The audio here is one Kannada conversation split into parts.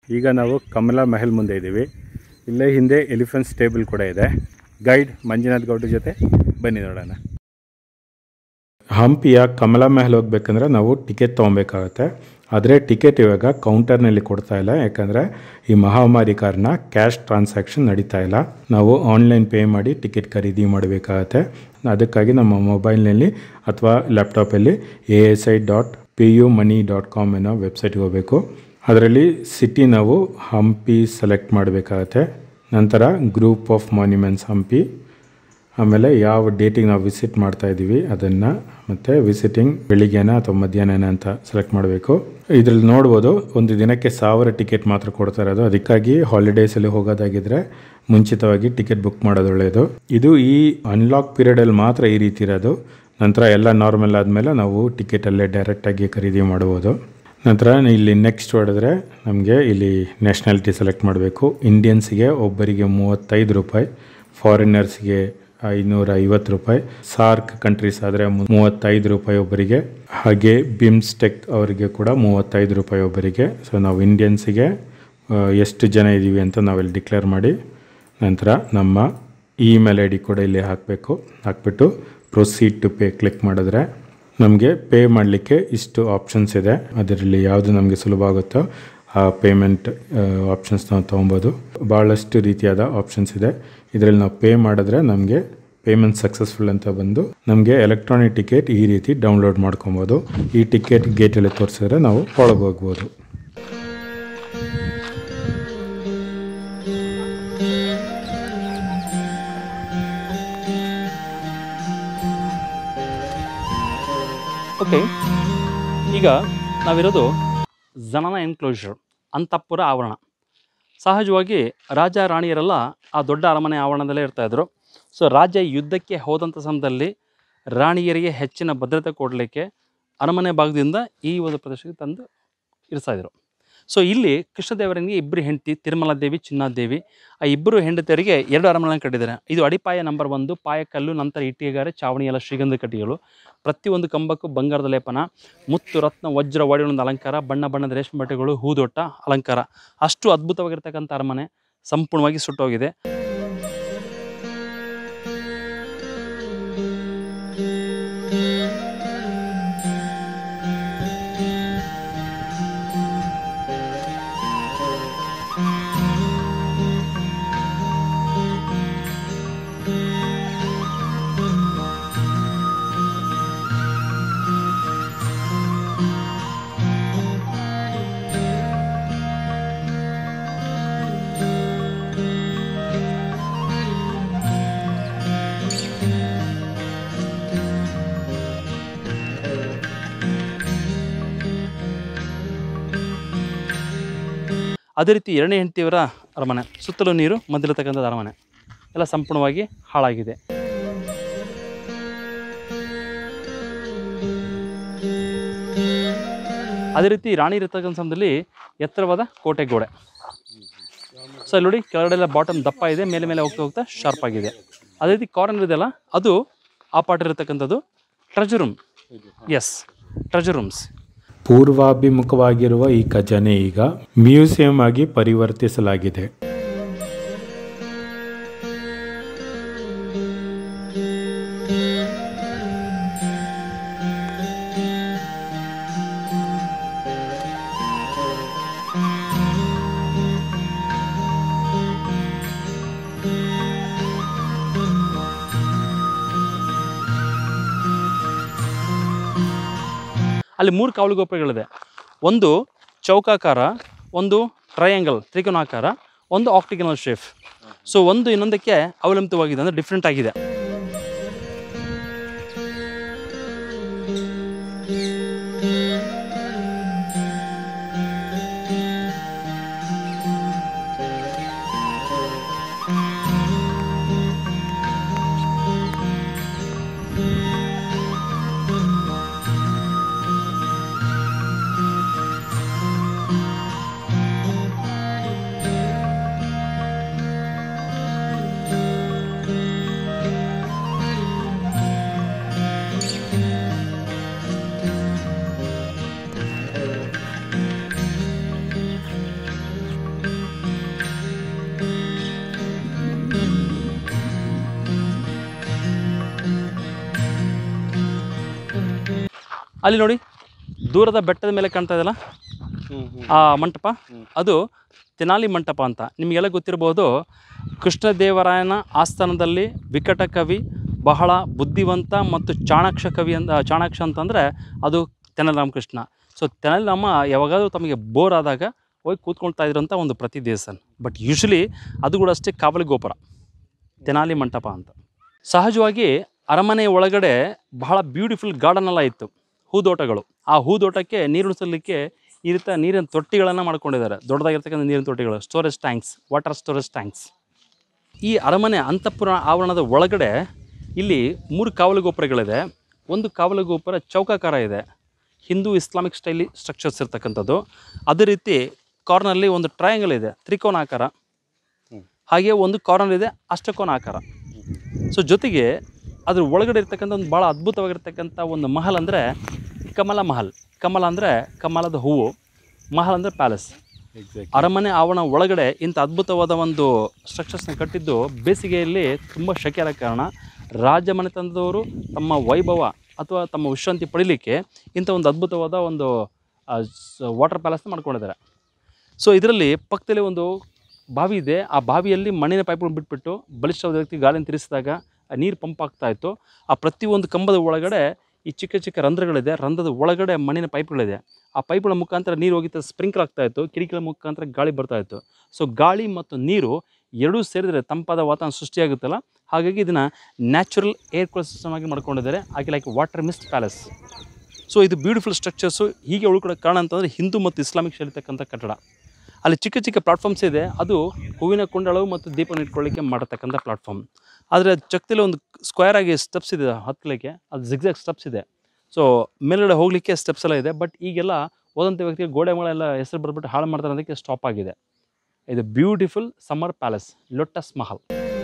ಈಗ ನಾವು ಕಮಲಾ ಮಹಲ್ ಮುಂದೆ ಇದ್ದೀವಿ ಇಲ್ಲೇ ಹಿಂದೆ ಎಲಿಫೆಂಟ್ ಸ್ಟೇಬಲ್ ಕೂಡ ಇದೆ ಗೈಡ್ ಮಂಜುನಾಥ್ ಗೌಡ್ರ ಜೊತೆ ಬನ್ನಿ ನೋಡೋಣ ಹಂಪಿಯ ಕಮಲಾ ಮಹಲ್ ಹೋಗ್ಬೇಕಂದ್ರೆ ನಾವು ಟಿಕೆಟ್ ತೊಗೊಬೇಕಾಗತ್ತೆ ಆದರೆ ಟಿಕೆಟ್ ಇವಾಗ ಕೌಂಟರ್ನಲ್ಲಿ ಕೊಡ್ತಾ ಇಲ್ಲ ಯಾಕಂದರೆ ಈ ಮಹಾಮಾರಿ ಕಾರಣ ಕ್ಯಾಶ್ ಟ್ರಾನ್ಸಾಕ್ಷನ್ ನಡೀತಾ ಇಲ್ಲ ನಾವು ಆನ್ಲೈನ್ ಪೇ ಮಾಡಿ ಟಿಕೆಟ್ ಖರೀದಿ ಮಾಡಬೇಕಾಗತ್ತೆ ಅದಕ್ಕಾಗಿ ನಮ್ಮ ಮೊಬೈಲ್ನಲ್ಲಿ ಅಥವಾ ಲ್ಯಾಪ್ಟಾಪಲ್ಲಿ A S I dot P U money dot com ಅನ್ನೋ ವೆಬ್ಸೈಟ್ಗೆ ಹೋಗಬೇಕು ಅದರಲ್ಲಿ ಸಿಟಿ ನಾವು ಹಂಪಿ ಸೆಲೆಕ್ಟ್ ಮಾಡಬೇಕಾಗತ್ತೆ ನಂತರ ಗ್ರೂಪ್ ಆಫ್ ಮಾನ್ಯುಮೆಂಟ್ಸ್ ಹಂಪಿ ಆಮೇಲೆ ಯಾವ ಡೇಟಿಗೆ ನಾವು ವಿಸಿಟ್ ಮಾಡ್ತಾ ಇದ್ದೀವಿ ಅದನ್ನು ಮತ್ತು ವಿಸಿಟಿಂಗ್ ಬೆಳಿಗ್ಗೆನ ಅಥವಾ ಮಧ್ಯಾಹ್ನನ ಅಂತ ಸೆಲೆಕ್ಟ್ ಮಾಡಬೇಕು ಇದ್ರಲ್ಲಿ ನೋಡ್ಬೋದು ಒಂದು ದಿನಕ್ಕೆ ಸಾವಿರ ಟಿಕೆಟ್ ಮಾತ್ರ ಕೊಡ್ತಾ ಇರೋದು ಅದಕ್ಕಾಗಿ ಹಾಲಿಡೇಸಲ್ಲಿ ಹೋಗೋದಾಗಿದ್ದರೆ ಮುಂಚಿತವಾಗಿ ಟಿಕೆಟ್ ಬುಕ್ ಮಾಡೋದು ಒಳ್ಳೆಯದು ಇದು ಈ ಅನ್ಲಾಕ್ ಪೀರಿಯಡಲ್ಲಿ ಮಾತ್ರ ಈ ರೀತಿ ಇರೋದು ನಂತರ ಎಲ್ಲ ನಾರ್ಮಲ್ ಆದಮೇಲೆ ನಾವು ಟಿಕೆಟಲ್ಲೇ ಡೈರೆಕ್ಟಾಗಿ ಖರೀದಿ ಮಾಡ್ಬೋದು ನಂತರ ಇಲ್ಲಿ ನೆಕ್ಸ್ಟ್ ಹೊಡೆದ್ರೆ ನಮಗೆ ಇಲ್ಲಿ ನ್ಯಾಷನಾಲಿಟಿ ಸೆಲೆಕ್ಟ್ ಮಾಡಬೇಕು ಇಂಡಿಯನ್ಸ್ಗೆ ಒಬ್ಬರಿಗೆ ಮೂವತ್ತೈದು ರೂಪಾಯಿ ಫಾರಿನರ್ಸ್ಗೆ ಐನೂರ ಐವತ್ತು ರೂಪಾಯಿ ಸಾರ್ಕ್ ಕಂಟ್ರೀಸ್ ಆದರೆ ಮೂವತ್ತೈದು ರೂಪಾಯಿ ಒಬ್ಬರಿಗೆ ಹಾಗೆ ಬಿಮ್ಸ್ಟೆಕ್ ಅವರಿಗೆ ಕೂಡ ಮೂವತ್ತೈದು ರೂಪಾಯಿ ಒಬ್ಬರಿಗೆ ಸೊ ನಾವು ಇಂಡಿಯನ್ಸಿಗೆ ಆ, ಎಷ್ಟು ಜನ ಇದ್ದೀವಿ ಅಂತ ನಾವಿಲ್ಲಿ ಡಿಕ್ಲೇರ್ ಮಾಡಿ ನಂತರ ನಮ್ಮ ಇಮೇಲ್ ಐ ಡಿ ಕೂಡ ಇಲ್ಲಿ ಹಾಕಬೇಕು ಹಾಕ್ಬಿಟ್ಟು ಪ್ರೊಸೀಡ್ ಟು ಪೇ ಕ್ಲಿಕ್ ಮಾಡಿದ್ರೆ ನಮಗೆ ಪೇ ಮಾಡಲಿಕ್ಕೆ ಇಷ್ಟು ಆಪ್ಷನ್ಸ್ ಇದೆ ಅದರಲ್ಲಿ ಯಾವುದು ನಮಗೆ ಸುಲಭ ಆಗುತ್ತೋ ಆ ಪೇಮೆಂಟ್ ಆಪ್ಷನ್ಸ್ ನಾವು ತೊಗೊಬೋದು ಭಾಳಷ್ಟು ರೀತಿಯಾದ ಆಪ್ಷನ್ಸ್ ಇದೆ ಇದರಲ್ಲಿ ನಾವು ಪೇ ಮಾಡಿದ್ರೆ ನಮಗೆ ಪೇಮೆಂಟ್ ಸಕ್ಸಸ್ಫುಲ್ ಅಂತ ಬಂದು ನಮಗೆ ಎಲೆಕ್ಟ್ರಾನಿಕ್ ಟಿಕೆಟ್ ಈ ರೀತಿ ಡೌನ್ಲೋಡ್ ಮಾಡ್ಕೊಬೋದು ಈ ಟಿಕೆಟ್ ಗೇಟಲ್ಲಿ ತೋರಿಸಿದ್ರೆ ನಾವು ಒಳಗೆ ಹೋಗ್ಬೋದು ಓಕೆ ಈಗ ನಾವಿರೋದು ಜನನ ಎನ್ಕ್ಲೋಷರ್ ಅಂತಃಪುರ ಆವರಣ ಸಹಜವಾಗಿ ರಾಜ ರಾಣಿಯರೆಲ್ಲ ಆ ದೊಡ್ಡ ಅರಮನೆ ಆವರಣದಲ್ಲೇ ಇರ್ತಾಯಿದ್ರು ಸೊ ರಾಜ ಯುದ್ಧಕ್ಕೆ ಹೋದಂಥ ಸಮಯದಲ್ಲಿ ರಾಣಿಯರಿಗೆ ಹೆಚ್ಚಿನ ಭದ್ರತೆ ಕೊಡಲಿಕ್ಕೆ ಅರಮನೆ ಭಾಗದಿಂದ ಈ ಒಂದು ಪ್ರದೇಶಕ್ಕೆ ತಂದು ಇರಿಸ್ತಾಯಿದ್ರು ಸೊ ಇಲ್ಲಿ ಕೃಷ್ಣದೇವರನಿಗೆ ಇಬ್ಬರು ಹೆಂಡತಿ ತಿರುಮಲಾದೇವಿ ಚಿನ್ನಾದೇವಿ ಆ ಇಬ್ಬರು ಹೆಂಡತಿಯರಿಗೆ ಎರಡು ಅರಮನೆ ಕಟ್ಟಿದ್ದಾರೆ ಇದು ಅಡಿಪಾಯ ನಂಬರ್ ಒಂದು ಪಾಯಕಲ್ಲು ನಂತರ ಇಟ್ಟಿಗೆಗಾರೆ ಚಾವಣಿ ಎಲ್ಲ ಶ್ರೀಗಂಧ ಕಟ್ಟಿಗೆಗಳು ಪ್ರತಿಯೊಂದು ಕಂಬಕ್ಕೂ ಬಂಗಾರದ ಲೇಪನ ಮುತ್ತು ರತ್ನ ವಜ್ರ ಒಡೆಯೊಂದು ಅಲಂಕಾರ ಬಣ್ಣ ಬಣ್ಣದ ರೇಷ್ಮೆ ಬಟ್ಟೆಗಳು ಹೂದೊಟ್ಟ ಅಲಂಕಾರ ಅಷ್ಟು ಅದ್ಭುತವಾಗಿರ್ತಕ್ಕಂಥ ಅರಮನೆ ಸಂಪೂರ್ಣವಾಗಿ ಸುಟ್ಟೋಗಿದೆ ಅದೇ ರೀತಿ ಎರಡನೇ ಹೆಂಡತಿಯವರ ಅರಮನೆ ಸುತ್ತಲೂ ನೀರು ಮಧ್ಯಲಿರ್ತಕ್ಕಂಥದ್ದು ಅರಮನೆ ಎಲ್ಲ ಸಂಪೂರ್ಣವಾಗಿ ಹಾಳಾಗಿದೆ ಅದೇ ರೀತಿ ರಾಣಿ ಇರತಕ್ಕಂಥ ಸಮಯದಲ್ಲಿ ಎತ್ತರವಾದ ಕೋಟೆ ಗೋಡೆ ಸೊ ಇಲ್ಲಿ ನೋಡಿ ಕೆಳಗಡೆ ಬಾಟಮ್ ದಪ್ಪ ಇದೆ ಮೇಲೆ ಮೇಲೆ ಹೋಗ್ತಾ ಹೋಗ್ತಾ ಶಾರ್ಪ್ ಆಗಿದೆ ಅದೇ ರೀತಿ ಕಾರ್ನರ್ ಇದೆಯಲ್ಲ ಅದು ಆ ಪಾರ್ಟ್ ಇರತಕ್ಕಂಥದ್ದು ಟ್ರೆಜರ್ ರೂಮ್ ಎಸ್ ಟ್ರೆಜರ್ ರೂಮ್ಸ್ ಪೂರ್ವಾಭಿಮುಖವಾಗಿರುವ ಈ ಖಜಾನೆ ಈಗ ಮ್ಯೂಸಿಯಂ ಆಗಿ ಪರಿವರ್ತಿಸಲಾಗಿದೆ ಅಲ್ಲಿ ಮೂರು ಕಾವಲು ಗೋಪುರಗಳಿದೆ ಒಂದು ಚೌಕಾಕಾರ ಒಂದು ಟ್ರಯಾಂಗಲ್ ತ್ರಿಕೋನಾಕಾರ ಒಂದು ಆಕ್ಟಿಕನಲ್ ಶೇಫ್ ಸೊ ಒಂದು ಇನ್ನೊಂದಕ್ಕೆ ಅವಲಂಬಿತವಾಗಿದೆ ಅಂದರೆ ಡಿಫ್ರೆಂಟ್ ಆಗಿದೆ ಅಲ್ಲಿ ನೋಡಿ ದೂರದ ಬೆಟ್ಟದ ಮೇಲೆ ಕಾಣ್ತಾ ಇದೆಯಲ್ಲ ಆ ಮಂಟಪ ಅದು ತೆನಾಲಿ ಮಂಟಪ ಅಂತ ನಿಮಗೆಲ್ಲ ಗೊತ್ತಿರ್ಬೋದು ಕೃಷ್ಣದೇವರಾಯನ ಆಸ್ಥಾನದಲ್ಲಿ ವಿಕಟ ಕವಿ ಬಹಳ ಬುದ್ಧಿವಂತ ಮತ್ತು ಚಾಣಾಕ್ಷ ಕವಿ ಅಂತ ಚಾಣಾಕ್ಷ ಅಂತಂದರೆ ಅದು ತೆನಾಲಿ ರಾಮಕೃಷ್ಣ ಸೊ ತೆನಾಲಿ ರಾಮ ಯಾವಾಗಾದರೂ ತಮಗೆ ಬೋರ್ ಆದಾಗ ಹೋಗಿ ಕೂತ್ಕೊಳ್ತಾ ಇದ್ರಂಥ ಒಂದು ಪ್ರತಿ ದೇವಸ್ಥಾನ ಬಟ್ ಯೂಶ್ವಲಿ ಅದು ಕೂಡ ಅಷ್ಟೇ ಕಾವಲಿ ಗೋಪುರ ತೆನಾಲಿ ಮಂಟಪ ಅಂತ ಸಹಜವಾಗಿ ಅರಮನೆ ಒಳಗಡೆ ಬಹಳ ಬ್ಯೂಟಿಫುಲ್ ಗಾರ್ಡನ್ ಎಲ್ಲ ಇತ್ತು ಹೂದೋಟಗಳು ಆ ಹೂದೋಟಕ್ಕೆ ನೀರು ಉಳಿಸಲಿಕ್ಕೆ ಈ ರೀತಿ ನೀರಿನ ತೊಟ್ಟಿಗಳನ್ನು ಮಾಡ್ಕೊಂಡಿದ್ದಾರೆ ದೊಡ್ಡದಾಗಿರ್ತಕ್ಕಂಥ ನೀರಿನ ತೊಟ್ಟಿಗಳು storage tanks water storage tanks ಈ ಅರಮನೆ ಅಂತಃಪುರ ಆವರಣದ ಒಳಗಡೆ ಇಲ್ಲಿ ಮೂರು ಕಾವಲು ಗೋಪುರಗಳಿದೆ ಒಂದು ಕಾವಲು ಗೋಪುರ ಚೌಕಾಕಾರ ಇದೆ ಹಿಂದೂ ಇಸ್ಲಾಮಿಕ್ ಸ್ಟೈಲಿ ಸ್ಟ್ರಕ್ಚರ್ಸ್ ಇರ್ತಕ್ಕಂಥದ್ದು ಅದೇ ರೀತಿ ಕಾರ್ನಲ್ಲಿ ಒಂದು ಟ್ರಯಾಂಗಲ್ ಇದೆ ತ್ರಿಕೋನಾಕಾರ ಹಾಗೆ ಒಂದು ಕಾರ್ನರ್ ಇದೆ ಅಷ್ಟಕೋನ ಆಕಾರ ಸೊ ಜೊತೆಗೆ ಅದ್ರ ಒಳಗಡೆ ಇರ್ತಕ್ಕಂಥ ಒಂದು ಭಾಳ ಅದ್ಭುತವಾಗಿರ್ತಕ್ಕಂಥ ಒಂದು ಮಹಲ್ ಅಂದರೆ ಕಮಲ ಮಹಲ್ ಕಮಲ ಅಂದರೆ ಕಮಲದ ಹೂವು ಮಹಲ್ ಅಂದರೆ ಪ್ಯಾಲೇಸ್ ಅರಮನೆ ಆವರಣ ಒಳಗಡೆ ಇಂಥ ಅದ್ಭುತವಾದ ಒಂದು ಸ್ಟ್ರಕ್ಚರ್ಸ್ನ ಕಟ್ಟಿದ್ದು ಬೇಸಿಗೆಯಲ್ಲಿ ತುಂಬ ಶೆಕೆಯಾದ ಕಾರಣ ರಾಜಮನೆತನದವರು ತಮ್ಮ ವೈಭವ ಅಥವಾ ತಮ್ಮ ವಿಶ್ರಾಂತಿ ಪಡೀಲಿಕ್ಕೆ ಇಂಥ ಒಂದು ಅದ್ಭುತವಾದ ಒಂದು ವಾಟರ್ ಪ್ಯಾಲೇಸ್ನ ಮಾಡ್ಕೊಂಡಿದ್ದಾರೆ ಸೊ ಇದರಲ್ಲಿ ಪಕ್ಕದಲ್ಲಿ ಒಂದು ಬಾವಿ ಇದೆ ಆ ಬಾವಿಯಲ್ಲಿ ಮಣ್ಣಿನ ಪೈಪ್ಗಳು ಬಿಟ್ಬಿಟ್ಟು ಬಲಿಷ್ಠವಾದ ವ್ಯಕ್ತಿ ಗಾಳಿನ ತಿರ್ಸಿದಾಗ ನೀರು ಪಂಪ್ ಆಗ್ತಾ ಇತ್ತು ಆ ಪ್ರತಿಯೊಂದು ಕಂಬದ ಒಳಗಡೆ ಈ ಚಿಕ್ಕ ಚಿಕ್ಕ ರಂಧ್ರಗಳಿದೆ ರಂಧ್ರದ ಒಳಗಡೆ ಮಣ್ಣಿನ ಪೈಪ್ಗಳಿದೆ ಆ ಪೈಪ್ಗಳ ಮುಖಾಂತರ ನೀರು ಹೋಗಿತ್ತು ಸ್ಪ್ರಿಂಕ್ಲ್ ಆಗ್ತಾ ಇತ್ತು ಕಿಟಕಿಗಳ ಮುಖಾಂತರ ಗಾಳಿ ಬರ್ತಾ ಇತ್ತು ಸೊ ಗಾಳಿ ಮತ್ತು ನೀರು ಎರಡೂ ಸೇರಿದರೆ ತಂಪಾದ ವಾತಾವರಣ ಸೃಷ್ಟಿಯಾಗುತ್ತಲ್ಲ ಹಾಗಾಗಿ ಇದನ್ನು ನ್ಯಾಚುರಲ್ ಏರ್ ಕೂಲ್ ಸಿಸ್ಟಮ್ ಆಗಿ ಮಾಡ್ಕೊಂಡಿದ್ದಾರೆ ಹಾಗೆ like water mist palace so ಇದು ಬ್ಯೂಟಿಫುಲ್ ಸ್ಟ್ರಕ್ಚರ್ಸು ಹೀಗೆ ಉಳ್ಕೊಳ್ಳೋಕೆ ಕಾರಣ ಅಂತಂದರೆ ಹಿಂದೂ ಮತ್ತು ಇಸ್ಲಾಮಿಕ್ ಶೈಲಿತಕ್ಕಂಥ ಕಟ್ಟಡ ಅಲ್ಲಿ ಚಿಕ್ಕ ಚಿಕ್ಕ ಪ್ಲಾಟ್ಫಾರ್ಮ್ಸ್ ಇದೆ ಅದು ಹೂವಿನ ಕುಂಡಳು ಮತ್ತು ದೀಪ ಇಟ್ಕೊಳ್ಳಿಕ್ಕೆ ಮಾಡತಕ್ಕಂಥ ಪ್ಲಾಟ್ಫಾರ್ಮ್ ಆದರೆ ಚಕ್ತಿಲಿ ಒಂದು ಸ್ಕ್ವೇರ್ ಆಗಿ ಸ್ಟೆಪ್ಸ್ ಇದೆ ಹತ್ತಲಿಕ್ಕೆ ಅದು ಜಿಗ್ಜಾಗ್ ಸ್ಟೆಪ್ಸ್ ಇದೆ ಸೊ ಮೇಲ್ಗಡೆ ಹೋಗಲಿಕ್ಕೆ ಸ್ಟೆಪ್ಸ್ ಎಲ್ಲ ಇದೆ ಬಟ್ ಈಗೆಲ್ಲ ಹೋದಂಥ ವ್ಯಕ್ತಿಗೆ ಗೋಡೆ ಎಲ್ಲ ಹೆಸರು ಬರ್ಬಿಟ್ಟು ಹಾಳು ಮಾಡ್ತಾರೆ ಅದಕ್ಕೆ ಸ್ಟಾಪ್ ಆಗಿದೆ ಇದು beautiful summer palace lotus Mahal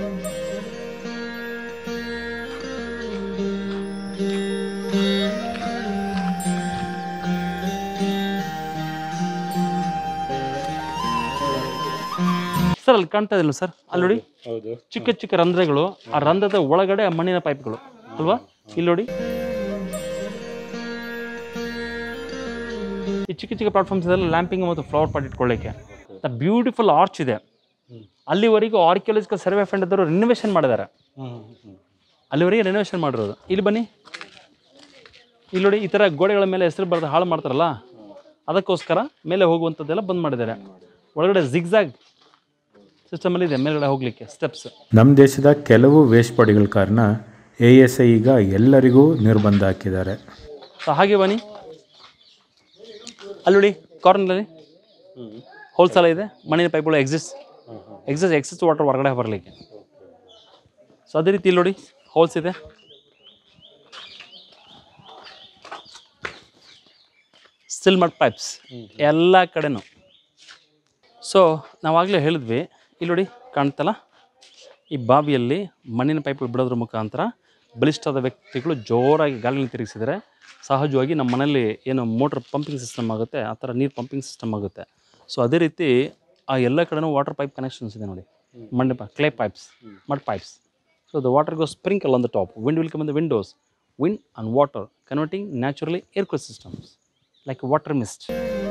sir ಅಲ್ಲಿ ಕಾಣ್ತಾ ಇದಿಲ್ಲ ಸರ್ ಅಲ್ಲಿ ನೋಡಿ ಹೌದು ಚಿಕ್ಕ ಚಿಕ್ಕ ರಂಧ್ರಗಳು ಆ ರಂಧ್ರದ ಒಳಗಡೆ ಮಣ್ಣಿನ ಪೈಪ್ಗಳು ಅಲ್ವಾ ಇಲ್ಲಿ ನೋಡಿ ಈ ಚಿಕ್ಕ ಚಿಕ್ಕ ಪ್ಲಾಟ್ಫಾರ್ಮ್ಸ್ ಇದೆಲ್ಲ ಲ್ಯಾಂಪಿಂಗ್ ಮತ್ತು ಫ್ಲವರ್ ಪಾಟ್ ಇಟ್ಕೊಳ್ಳಿಕ್ಕೆ ದ ಬ್ಯೂಟಿಫುಲ್ ಆರ್ಚ್ ಇದೆ ಅಲ್ಲಿವರೆಗೂ ಆರ್ಕಿಯಾಲಜಿಕಲ್ ಸರ್ವೆ ಫಂಡ್ ಅವರು ರಿನೋವೇಷನ್ ಮಾಡಿದ್ದಾರೆ ಅಲ್ಲಿವರೆಗೆ ರಿನೋವೇಷನ್ ಮಾಡಿರೋದು ಇಲ್ಲಿ ಬನ್ನಿ ಇಲ್ಲಿ ನೋಡಿ ಈ ಥರ ಗೋಡೆಗಳ ಮೇಲೆ ಹೆಸರು ಬರೆದು ಹಾಳು ಮಾಡ್ತಾರಲ್ಲ ಅದಕ್ಕೋಸ್ಕರ ಮೇಲೆ ಹೋಗುವಂಥದ್ದೆಲ್ಲ ಬಂದ್ ಮಾಡಿದ್ದಾರೆ ಒಳಗಡೆ ಜಿಗ್ಜಾಗ್ ಸಿಸ್ಟಮಲ್ಲಿ ಇದೆ ಮೇಲ್ಗಡೆ ಹೋಗಲಿಕ್ಕೆ ಸ್ಟೆಪ್ಸ್ ನಮ್ಮ ದೇಶದ ಕೆಲವು ವೇಸ್ಟ್ ಬಾಡಿಗಳ ಕಾರಣ ಎ ಎಸ್ ಐ ಈಗ ಎಲ್ಲರಿಗೂ ನಿರ್ಬಂಧ ಹಾಕಿದ್ದಾರೆ ಸೊ ಹಾಗೆ ಬನ್ನಿ ಅಲ್ಲಿ ನೋಡಿ ಕಾರ್ನರಲ್ಲಿ ಹೋಲ್ಸ್ ಎಲ್ಲ ಇದೆ ಮಣ್ಣಿನ ಪೈಪ್ಗಳು ಎಕ್ಸಿಸ್ಟ್ ಎಕ್ಸಿಸ್ಟ್ ಎಕ್ಸಿಸ್ಟ್ ವಾಟರ್ ಹೊರಗಡೆ ಬರಲಿಕ್ಕೆ ಸೊ ಅದೇ ರೀತಿ ಇಲ್ಲಿ ನೋಡಿ ಹೋಲ್ಸ್ ಇದೆ ಸ್ಟಿಲ್ ಮಡ್ ಪೈಪ್ಸ್ ಎಲ್ಲ ಕಡೆನೂ ಸೊ ನಾವಾಗಲೇ ಹೇಳಿದ್ವಿ ಇಲ್ಲಿ ನೋಡಿ ಕಾಣ್ತಲ್ಲ ಈ ಬಾವಿಯಲ್ಲಿ ಮಣ್ಣಿನ ಪೈಪ್ ಬಿಡೋದ್ರ ಮುಖಾಂತರ ಬಲಿಷ್ಠವಾದ ವ್ಯಕ್ತಿಗಳು ಜೋರಾಗಿ ಗಾಳಿನ ತಿರುಗಿಸಿದರೆ ಸಹಜವಾಗಿ ನಮ್ಮ ಮನೆಯಲ್ಲಿ ಏನು ಮೋಟ್ರ್ ಪಂಪಿಂಗ್ ಸಿಸ್ಟಮ್ ಆಗುತ್ತೆ ಆ ಥರ ನೀರು ಪಂಪಿಂಗ್ ಸಿಸ್ಟಮ್ ಆಗುತ್ತೆ ಸೊ ಅದೇ ರೀತಿ ಆ ಎಲ್ಲ ಕಡೆನೂ ವಾಟರ್ ಪೈಪ್ ಕನೆಕ್ಷನ್ಸ್ ಇದೆ ನೋಡಿ ಮಣ್ಣು clay pipes mud pipes so the water go sprinkle on the top wind will come in the windows wind and water converting naturally air cool systems like water mist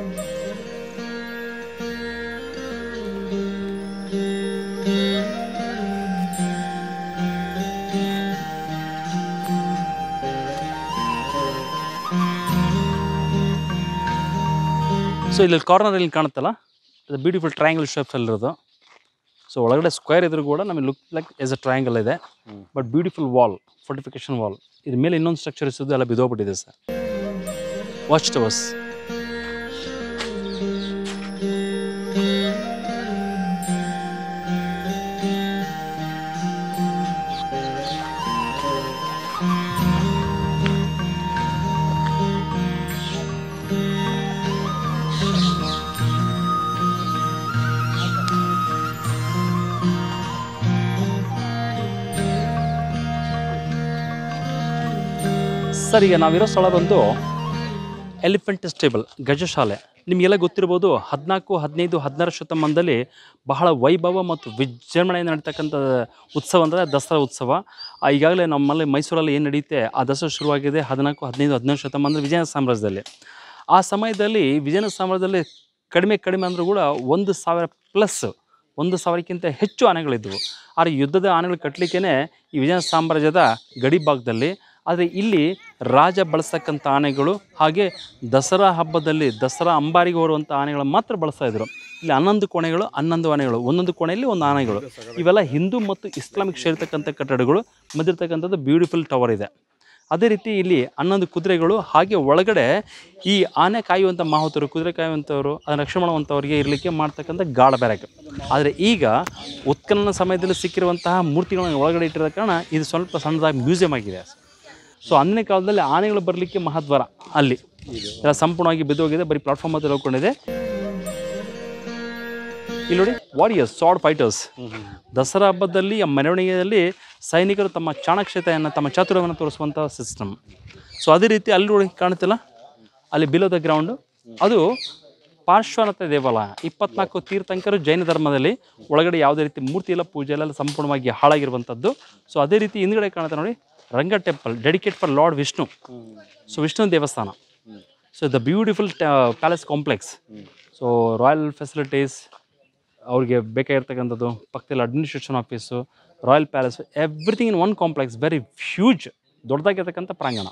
so ಇಲ್ಲಿ ಕಾರ್ನರಲ್ಲಿ ಕಾಣುತ್ತಲ್ಲ ಇದು ಬ್ಯೂಟಿಫುಲ್ ಟ್ರಯಾಂಗಲ್ ಶೇಪ್ಸಲ್ಲಿರೋದು ಸೊ ಒಳಗಡೆ ಸ್ಕ್ವೇರ್ ಇದ್ರೂ ಕೂಡ ನಮಗೆ look like as a triangle ಇದೆ but beautiful wall fortification wall ಇದ್ರ ಮೇಲೆ ಇನ್ನೊಂದು ಸ್ಟ್ರಕ್ಚರ್ ಇಸೋದು ಎಲ್ಲ ಬಿದ್ದೋಗ್ಬಿಟ್ಟಿದೆ ಸರ್ ವಾಚ್ ಟವರ್ಸ್ ಸರ್ ಈಗ ನಾವಿರೋ ಸ್ಥಳ ಬಂದು ಎಲಿಫೆಂಟ್ ಸ್ಟೇಬಲ್ ಗಜಶಾಲೆ ನಿಮಗೆಲ್ಲ ಗೊತ್ತಿರ್ಬೋದು ಹದಿನಾಲ್ಕು ಹದಿನೈದು ಹದಿನಾರು ಶತಮಾನದಲ್ಲಿ ಬಹಳ ವೈಭವ ಮತ್ತು ವಿಜೃಂಭಣೆಯಿಂದ ನಡೀತಕ್ಕಂಥ ಉತ್ಸವ ಅಂದರೆ ದಸರಾ ಉತ್ಸವ ಆ, ಈಗಾಗಲೇ ನಮ್ಮಲ್ಲಿ ಮೈಸೂರಲ್ಲಿ ಏನು ನಡೆಯುತ್ತೆ ಆ ದಸರಾ ಶುರುವಾಗಿದೆ ಹದಿನಾಲ್ಕು ಹದಿನೈದು ಹದಿನೈದು ಶತಮಾನದಲ್ಲಿ ವಿಜಯನಗರ ಸಾಮ್ರಾಜ್ಯದಲ್ಲಿ ಆ ಸಮಯದಲ್ಲಿ ವಿಜಯನಗರ ಸಾಮ್ರಾಜ್ಯದಲ್ಲಿ ಕಡಿಮೆ ಕಡಿಮೆ ಅಂದರೂ ಕೂಡ ಒಂದು ಸಾವಿರ ಪ್ಲಸ್ ಒಂದು ಸಾವಿರಕ್ಕಿಂತ ಹೆಚ್ಚು ಆನೆಗಳಿದ್ದವು ಆದರೆ ಯುದ್ಧದ ಆನೆಗಳು ಕಟ್ಟಲಿಕ್ಕೇ ಈ ವಿಜಯನಗರ ಸಾಮ್ರಾಜ್ಯದ ಗಡಿ ಭಾಗದಲ್ಲಿ ಆದರೆ ಇಲ್ಲಿ ರಾಜ ಬಳಸ್ತಕ್ಕಂಥ ಆನೆಗಳು ಹಾಗೆ ದಸರಾ ಹಬ್ಬದಲ್ಲಿ ದಸರಾ ಅಂಬಾರಿಗೆ ಹೊರುವಂಥ ಆನೆಗಳನ್ನು ಮಾತ್ರ ಬಳಸ್ತಾ ಇದ್ರು ಇಲ್ಲಿ ಹನ್ನೊಂದು ಕೋಣೆಗಳು ಹನ್ನೊಂದು ಆನೆಗಳು ಒಂದೊಂದು ಕೋಣೆಯಲ್ಲಿ ಒಂದು ಆನೆಗಳು ಇವೆಲ್ಲ ಹಿಂದೂ ಮತ್ತು ಇಸ್ಲಾಮಿಕ್ ಸೇರ್ತಕ್ಕಂಥ ಕಟ್ಟಡಗಳು ಮಧ್ಯರ್ತಕ್ಕಂಥದ್ದು ಬ್ಯೂಟಿಫುಲ್ ಟವರ್ ಇದೆ ಅದೇ ರೀತಿ ಇಲ್ಲಿ ಹನ್ನೊಂದು ಕುದುರೆಗಳು ಹಾಗೆ ಒಳಗಡೆ ಈ ಆನೆ ಕಾಯುವಂಥ ಮಾಹುತರು ಕುದುರೆ ಕಾಯುವಂಥವರು ಅದನ್ನು ರಕ್ಷಣೆ ಮಾಡುವಂಥವ್ರಿಗೆ ಇರಲಿಕ್ಕೆ ಮಾಡ್ತಕ್ಕಂಥ ಗಾಢ ಬ್ಯಾರಕ್ ಆದರೆ ಈಗ ಉತ್ಖನನ ಸಮಯದಲ್ಲಿ ಸಿಕ್ಕಿರುವಂತಹ ಮೂರ್ತಿಗಳನ್ನ ಒಳಗಡೆ ಇಟ್ಟಿರೋ ಕಾರಣ ಇದು ಸ್ವಲ್ಪ ಸಣ್ಣದಾಗಿ ಮ್ಯೂಸಿಯಂ ಆಗಿದೆ ಸೊ ಅಂದಿನ ಕಾಲದಲ್ಲಿ ಆನೆಗಳು ಬರಲಿಕ್ಕೆ ಮಹಾದ್ವಾರ ಅಲ್ಲಿ ಎಲ್ಲ ಸಂಪೂರ್ಣವಾಗಿ ಬಿದ್ದೋಗಿದೆ ಬರೀ ಪ್ಲಾಟ್ಫಾರ್ಮ್ ಹತ್ರ ಹೋಗ್ಕೊಂಡಿದೆ ಇಲ್ಲಿ ನೋಡಿ ವಾರಿಯರ್ಸ್ ಸಾಡ್ ಫೈಟರ್ಸ್ ದಸರಾ ಹಬ್ಬದಲ್ಲಿ ಆ ಮೆರವಣಿಗೆಯಲ್ಲಿ ಸೈನಿಕರು ತಮ್ಮ ಚಾಣಕ್ಷತೆಯನ್ನು ತಮ್ಮ ಚಾತುರ್ಯವನ್ನು ತೋರಿಸುವಂಥ ಸಿಸ್ಟಮ್ ಸೊ ಅದೇ ರೀತಿ ಅಲ್ಲಿ ನೋಡಿ ಕಾಣುತ್ತಿಲ್ಲ ಅಲ್ಲಿ ಬಿಲೋ ದ ಗ್ರೌಂಡು ಅದು ಪಾರ್ಶ್ವನಾಥ ದೇವಾಲಯ ಇಪ್ಪತ್ನಾಲ್ಕು ತೀರ್ಥಂಕರು ಜೈನ ಧರ್ಮದಲ್ಲಿ ಒಳಗಡೆ ಯಾವುದೇ ರೀತಿ ಮೂರ್ತಿ ಇಲ್ಲ ಪೂಜೆ ಇಲ್ಲ ಸಂಪೂರ್ಣವಾಗಿ ಹಾಳಾಗಿರುವಂಥದ್ದು ಸೊ ಅದೇ ರೀತಿ ಹಿಂದ್ಗಡೆ ಕಾಣುತ್ತೆ ನೋಡಿ Ranga temple dedicate for lord Vishnu so Vishnu ದೇವಸ್ಥಾನ so the beautiful palace complex so royal facilities ಅವ್ರಿಗೆ ಬೇಕಾಗಿರ್ತಕ್ಕಂಥದ್ದು ಪಕ್ಕದಲ್ಲಿ administration office royal palace everything in one complex very huge ದೊಡ್ಡದಾಗಿರ್ತಕ್ಕಂಥ ಪ್ರಾಂಗಣ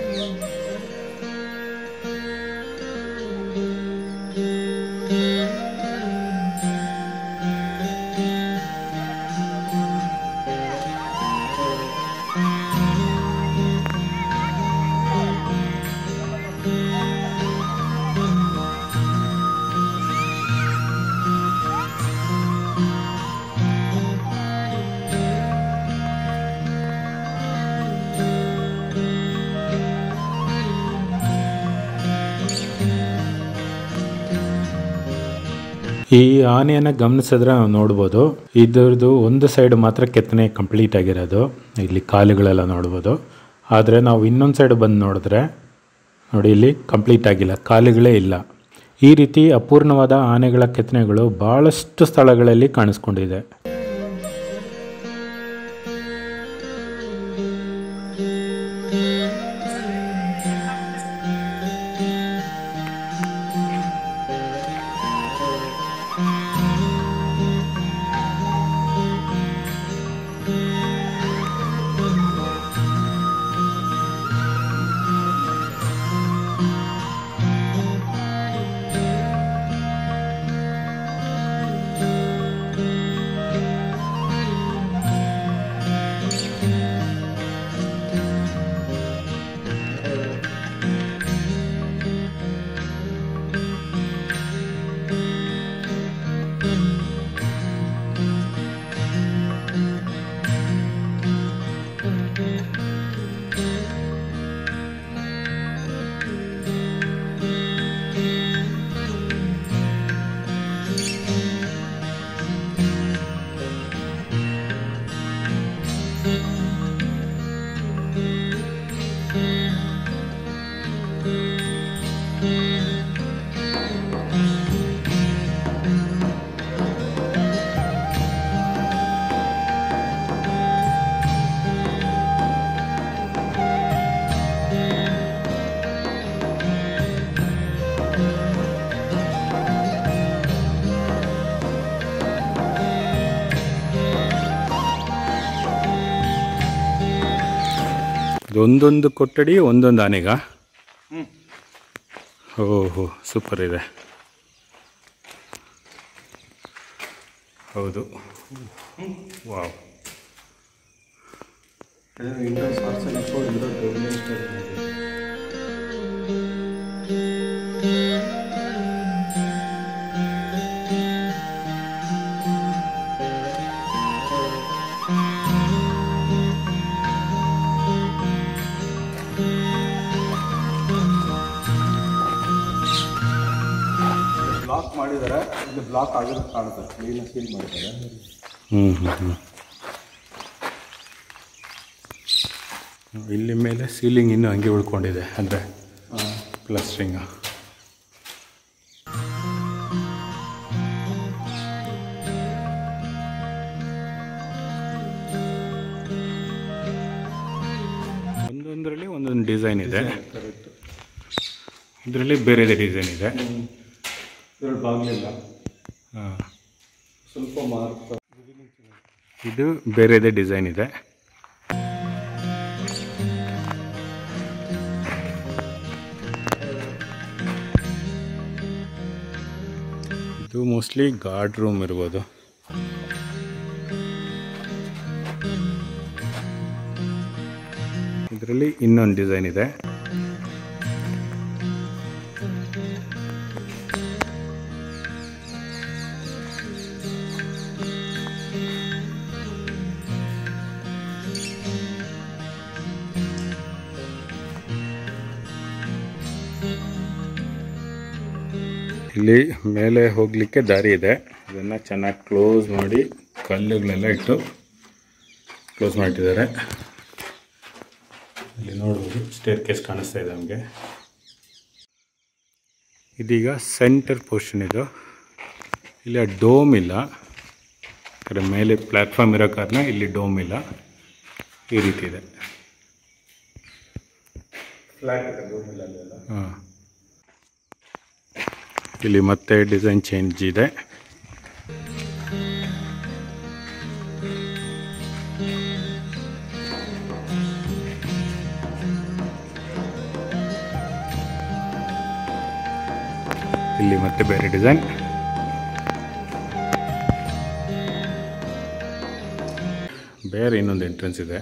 ಈ ಆನೆಯನ್ನು ಗಮನಿಸಿದ್ರೆ ನಾವು ನೋಡ್ಬೋದು ಇದ್ರದ್ದು ಒಂದು ಸೈಡ್ ಮಾತ್ರ ಕೆತ್ತನೆ ಕಂಪ್ಲೀಟ್ ಆಗಿರೋದು ಇಲ್ಲಿ ಕಾಲುಗಳೆಲ್ಲ ನೋಡ್ಬೋದು ಆದರೆ ನಾವು ಇನ್ನೊಂದು ಸೈಡ್ ಬಂದು ನೋಡಿದ್ರೆ ನೋಡಿ ಇಲ್ಲಿ ಕಂಪ್ಲೀಟ್ ಆಗಿಲ್ಲ ಕಾಲುಗಳೇ ಇಲ್ಲ ಈ ರೀತಿ ಅಪೂರ್ಣವಾದ ಆನೆಗಳ ಕೆತ್ತನೆಗಳು ಭಾಳಷ್ಟು ಸ್ಥಳಗಳಲ್ಲಿ ಕಾಣಿಸ್ಕೊಂಡಿದೆ ಒಂದೊಂದು ಕೊಠಡಿ ಒಂದೊಂದು ಆನೆಗ ಓಹೋ ಸೂಪರ್ ಇದೆ ಹೌದು ವಾವ್ ಬ್ಲಾಕ್ ಮಾಡಿದ್ದಾರೆ ಇಲ್ಲಿ ಬ್ಲಾಕ್ ಆಗಿರೋದು ಕಾಣುತ್ತೆ ಕ್ಲೀನ್ ಸೀಲ್ ಮಾಡಿದ್ದಾರೆ ಹ್ಞೂ ಹ್ಞೂ ಹ್ಞೂ ಇಲ್ಲಿ ಮೇಲೆ ಸೀಲಿಂಗ್ ಇನ್ನೂ ಹಂಗೆ ಉಳ್ಕೊಂಡಿದೆ ಅಂದರೆ ಪ್ಲಾಸ್ಟ್ರಿಂಗ್ ಒಂದೊಂದರಲ್ಲಿ ಒಂದೊಂದು ಡಿಸೈನ್ ಇದೆ ಕರೆಕ್ಟ್ ಇದರಲ್ಲಿ ಬೇರೆದೇ ಡಿಸೈನ್ ಇದೆ ಇದ್ರಲ್ಲಿ ಬಾಗಿಲಿಲ್ಲ ಹಾಂ ಸ್ವಲ್ಪ ಮಾರ್ಕ್ ಇದು ಬೇರೆದೇ ಡಿಸೈನ್ ಇದೆ ಇದು ಮೋಸ್ಟ್ಲಿ ಗಾರ್ಡ್ ರೂಮ್ ಇರ್ಬೋದು ಇದರಲ್ಲಿ ಇನ್ನೊಂದು ಡಿಸೈನ್ ಇದೆ ಇಲ್ಲಿ ಮೇಲೆ ಹೋಗಲಿಕ್ಕೆ ದಾರಿ ಇದೆ ಇದನ್ನು ಚೆನ್ನಾಗಿ ಕ್ಲೋಸ್ ಮಾಡಿ ಕಲ್ಲುಗಳೆಲ್ಲ ಇಟ್ಟು ಕ್ಲೋಸ್ ಮಾಡಿಟ್ಟಿದ್ದಾರೆ ಇಲ್ಲಿ ನೋಡ್ಬೋದು ಸ್ಟೇರ್ ಕೇಸ್ ಕಾಣಿಸ್ತಾ ಇದೆ ನಮಗೆ ಇದೀಗ ಸೆಂಟರ್ ಪೋರ್ಷನ್ ಇದು ಇಲ್ಲಿ ಆ ಡೋಮ್ ಇಲ್ಲ ಅದರ ಮೇಲೆ ಪ್ಲ್ಯಾಟ್ಫಾರ್ಮ್ ಇರೋ ಕಾರಣ ಇಲ್ಲಿ ಡೋಮ್ ಇಲ್ಲ ಈ ರೀತಿ ಇದೆ ಫ್ಲಾಟ್ ಇದೆ ರೂಮಿಲ್ಲ ಅಲ್ಲೆಲ್ಲ ಹಾಂ ಇಲ್ಲಿ ಮತ್ತೆ ಡಿಸೈನ್ ಚೇಂಜ್ ಇದೆ ಇಲ್ಲಿ ಮತ್ತೆ ಬೇರೆ ಡಿಸೈನ್ ಬೇರೆ ಇನ್ನೊಂದು ಎಂಟ್ರೆನ್ಸ್ ಇದೆ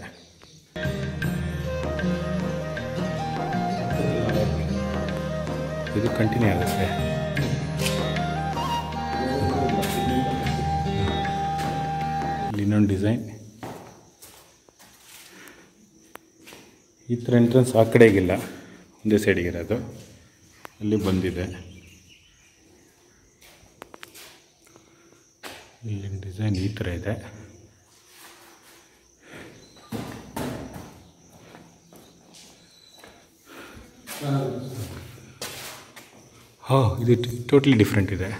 ಇದು ಕಂಟಿನ್ಯೂ ಆಗುತ್ತೆ ಇಲ್ಲಿ ಇನ್ನೊಂದು ಡಿಸೈನ್ ಈ ಥರ ಎಂಟ್ರೆನ್ಸ್ ಆ ಕಡೆಗಿಲ್ಲ ಒಂದೇ ಸೈಡಿಗಿರೋದು ಅಲ್ಲಿ ಬಂದಿದೆ ಇಲ್ಲಿ ಡಿಸೈನ್ ಈ ಥರ ಇದೆ ಹಾಂ ಇದು ಟೋಟ್ಲಿ ಡಿಫ್ರೆಂಟ್ ಇದೆ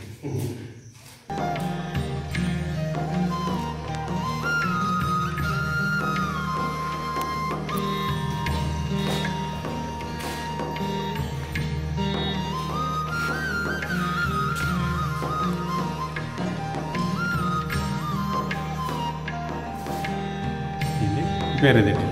ಇಲ್ಲಿ ಬೇರೆದೇ ಡಿಸೈನ್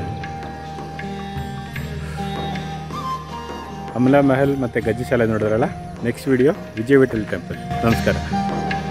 ಅಮಲಾ ಮಹಲ್ ಮತ್ತು ಗಜ್ಜಿಶಾಲೆ ನೋಡಿದ್ರಲ್ಲ next video Vijaya Vittal temple ನಮಸ್ಕಾರ